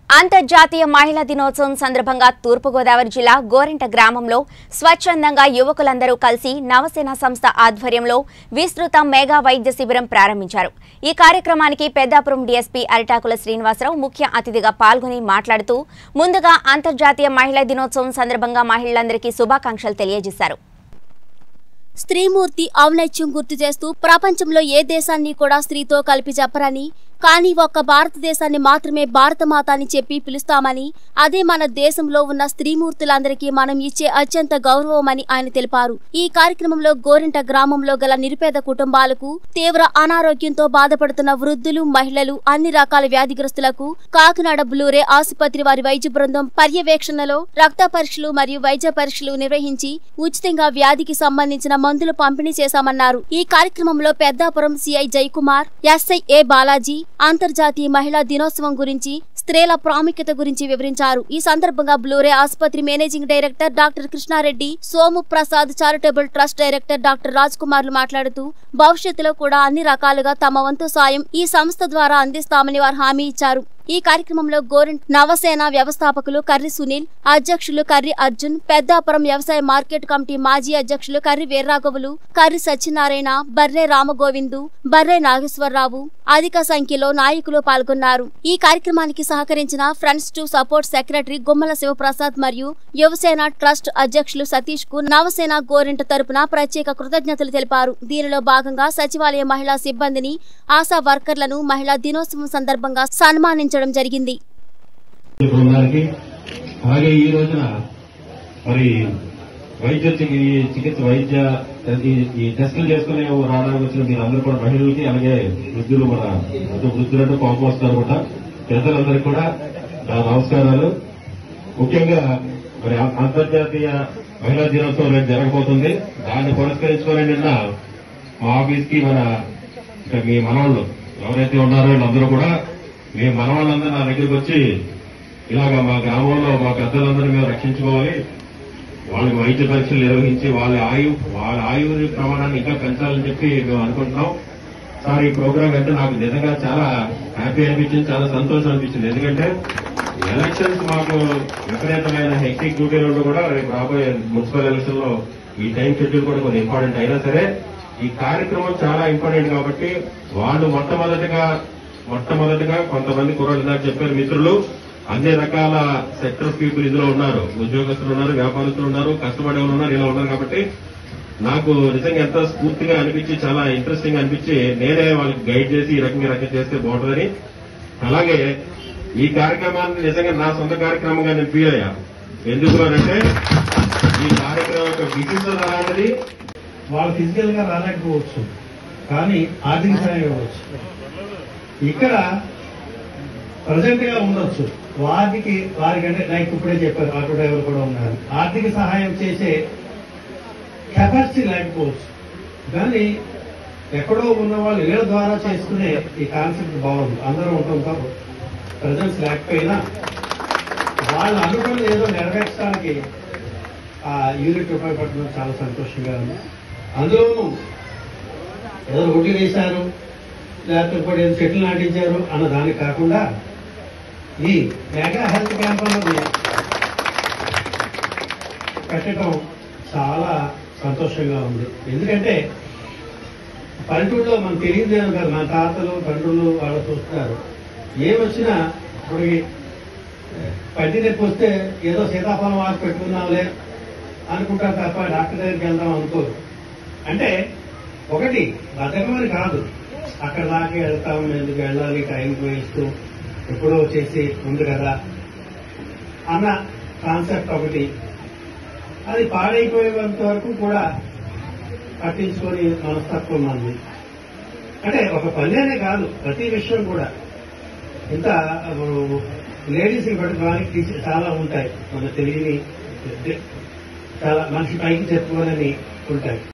అంతర్జాతీయ మహిళా దినోత్సవం సందర్భంగా తూర్పుగోదావరి జిల్లా గోరింట గ్రామంలో స్వచ్ఛందంగా యువకులందరూ కలిసి నవసేన సంస్థ ఆధ్వర్యంలో విస్తృత మెగా వైద్య శిబిరం ప్రారంభించారు ఈ కార్యక్రమానికి పెద్దాపురం డీఎస్పీ అరిటాకుల శ్రీనివాసరావు ముఖ్య అతిథిగా పాల్గొని మాట్లాడుతూ ముందుగా అంతర్జాతీయ మహిళా దినోత్సవం సందర్భంగా మహిళలందరికీ శుభాకాంక్షలు తెలియజేశారు స్త్రీమూర్తి ఔన్నత్యం గుర్తు చేస్తూ ప్రపంచంలో ఏ దేశాన్ని కూడా స్త్రీతో కలిపి చెప్పరని కానీ ఒక్క భారతదేశాన్ని మాత్రమే భారతమాత అని చెప్పి పిలుస్తామని అదే మన దేశంలో ఉన్న స్త్రీమూర్తులందరికీ మనం ఇచ్చే అత్యంత గౌరవమని ఆయన తెలిపారు ఈ కార్యక్రమంలో గోరింట గ్రామంలో గల నిరుపేద కుటుంబాలకు తీవ్ర అనారోగ్యంతో బాధపడుతున్న వృద్ధులు మహిళలు అన్ని రకాల వ్యాధిగ్రస్తులకు కాకినాడ బ్లూరే ఆసుపత్రి వారి వైద్య బృందం పర్యవేక్షణలో రక్త పరీక్షలు మరియు వైద్య పరీక్షలు నిర్వహించి ఉచితంగా వ్యాధికి సంబంధించిన మందులు పంపిణీ చేశామన్నారు ఈ కార్యక్రమంలో Peddapuram CI Jayakumar SI A Balaji అంతర్జాతీయ మహిళా దినోత్సవం గురించి స్త్రీల ప్రాముఖ్యత గురించి వివరించారు ఈ సందర్భంగా బ్లూరే ఆసుపత్రి managing director doctor Krishna Reddy Somu Prasad charitable trust director doctor Raj కుమార్లు మాట్లాడుతూ భవిష్యత్తులో కూడా అన్ని రకాలుగా తమ వంతు సాయం ఈ సంస్థ ద్వారా అందిస్తామని వారు హామీ ఇచ్చారు ఈ కార్యక్రమంలో గోరెంట్ నవసేన వ్యవస్థాపకులు కర్రి సునీల్ అధ్యక్షులు కర్రి అర్జున్ పెద్దాపురం వ్యవసాయ మార్కెట్ కమిటీ మాజీ అధ్యక్షులు కర్రి వీర్రాఘవులు కర్రి సత్యనారాయణ బర్రె రామగోవిందు బర్రె నాగేశ్వరరావు అధిక సంఖ్యలో నాయకులు పాల్గొన్నారు ఈ కార్యక్రమానికి సహకరించిన friends to support secretary Gummala Shivaprasad మరియు యువసేన ట్రస్ట్ అధ్యక్షులు సతీష్ కు నవసేన గోరెంట తరపున ప్రత్యేక కృతజ్ఞతలు తెలిపారు దీనిలో భాగంగా సచివాలయ మహిళా సిబ్బందిని ఆశా వర్కర్లను మహిళా దినోత్సవం సందర్భంగా సన్మానించడం జరిగింది బృందానికి అలాగే ఈ రోజున మరి వైద్య చి- ఈ చికిత్స వైద్య ఈ- ఈ టెస్టులు చేసుకునే రావడానికి వచ్చిన మీరు అందరూ కూడా మహిళలకి అలాగే వృద్ధులు మన అటు వృద్ధులంటూ కోపం వస్తారు కూడా పెద్దలందరికీ కూడా నా నమస్కారాలు ముఖ్యంగా మరి అం- అంతర్జాతీయ మహిళా దినోత్సవం రేపు జరగబోతుంది దాన్ని పురస్కరించుకొని నిన్న మా ఆఫీస్ కి మన ఇక్కడ మీ మనవాళ్ళు ఎవరైతే ఉన్నారో వీళ్ళందరూ కూడా మీ మనవాళ్ళందరూ నా దగ్గరికి వచ్చి ఇలాగ మా గ్రామంలో మా పెద్దలందరూ మేము రక్షించుకోవాలి వాళ్ళకి వైద్య పరీక్షలు నిర్వహించి వాళ్ళ ఆయు వాళ్ళ ఆయువు ప్రమాణాన్ని ఇంకా పెంచాలని చెప్పి మేము అనుకుంటున్నాం సార్ ఈ ప్రోగ్రామ్ అంటే నాకు నిజంగా చాలా హ్యాపీ అనిపించింది చాలా సంతోషం అనిపించింది ఎందుకంటే ఎలక్షన్స్ మాకు విపరీతమైన హెక్టిక్ డ్యూటీలో కూడా రేపు రాబోయే మున్సిపల్ ఎలక్షన్ లో ఈ టైం షెడ్యూల్ కూడా కొంచెం ఇంపార్టెంట్ అయినా సరే ఈ కార్యక్రమం చాలా ఇంపార్టెంట్ కాబట్టి వాళ్ళు మొట్టమొదటిగా మొట్టమొదటిగా కొంతమంది కుర్రాళ్ళు ఇందాక చెప్పారు మిత్రులు అన్ని రకాల సెక్టర్ పీపుల్ ఇందులో ఉన్నారు ఉద్యోగస్తులు ఉన్నారు వ్యాపారస్తులు ఉన్నారు కష్టపడే వాళ్ళు ఉన్నారు ఇలా ఉన్నారు కాబట్టి నాకు నిజంగా ఎంత స్ఫూర్తిగా అనిపించి చాలా ఇంట్రెస్టింగ్ అనిపించి నేనే వాళ్ళకి గైడ్ చేసి ఈ రకంగా ఈ రకంగా చేస్తే బాగుంటుందని అలాగే ఈ కార్యక్రమాన్ని నిజంగా నా సొంత కార్యక్రమంగా నేను ఫీల్ అయ్యా ఎందుకు అంటే ఈ కార్యక్రమం యొక్క విశిష్టత అలాంటిది వాళ్ళు ఫిజికల్ గా రాలేకపోవచ్చు కానీ ఆర్థిక సాయం ఇవ్వచ్చు ఇక్కడ ప్రజెంట్ గా ఉండొచ్చు వారికి వారికంటే లైక్ ఇప్పుడే చెప్పారు ఆటో డ్రైవర్ కూడా ఉన్నారు ఆర్థిక సహాయం చేసే కెపాసిటీ లేకపోవచ్చు కానీ ఎక్కడో ఉన్న వాళ్ళు వీళ్ళ ద్వారా చేసుకునే ఈ కాన్సెప్ట్ బాగుంది అందరూ ఉండటంతో ప్రజెన్స్ లేకపోయినా వాళ్ళు అనుకున్నది ఏదో నెరవేర్చడానికి ఆ యూనిట్ ఉపయోగపడడం చాలా సంతోషంగా ఉంది అందులోనూ ఏదో రోడ్లు వేశారు లేకపోతే ఏదో చెట్లు నాటించారు అన్న దానికి కాకుండా ఈ మెగా హెల్త్ క్యాంప్ అన్నది పెట్టడం చాలా సంతోషంగా ఉంది ఎందుకంటే పల్లెటూరులో మనకు తెలియదేమో కదా మన తాతలు తండ్రులు వాళ్ళు చూస్తున్నారు ఏమొచ్చినా ఇప్పుడు పట్టి నొప్పి వస్తే ఏదో సీతాఫలం వాకి పెట్టుకున్నాంలే అనుకుంటారు తప్ప డాక్టర్ దగ్గరికి వెళ్దాం అనుకోరు అంటే ఒకటి బతకమని కాదు అక్కడ దాకా వెళ్తాం ఎందుకు వెళ్ళాలి టైం వేస్తూ ఎప్పుడో చేసి ఉంది కదా అన్న కాన్సెప్ట్ ఒకటి అది పాడైపోయేంత వరకు కూడా పట్టించుకొని మనస్తత్వం మంది అంటే ఒక పనేనే కాదు ప్రతి విషయం కూడా ఇంత లేడీస్ పట్టుకోవడానికి చాలా ఉంటాయి మన తెలియని చాలా మనిషి పైకి చెప్పుకోవాలని ఉంటాయి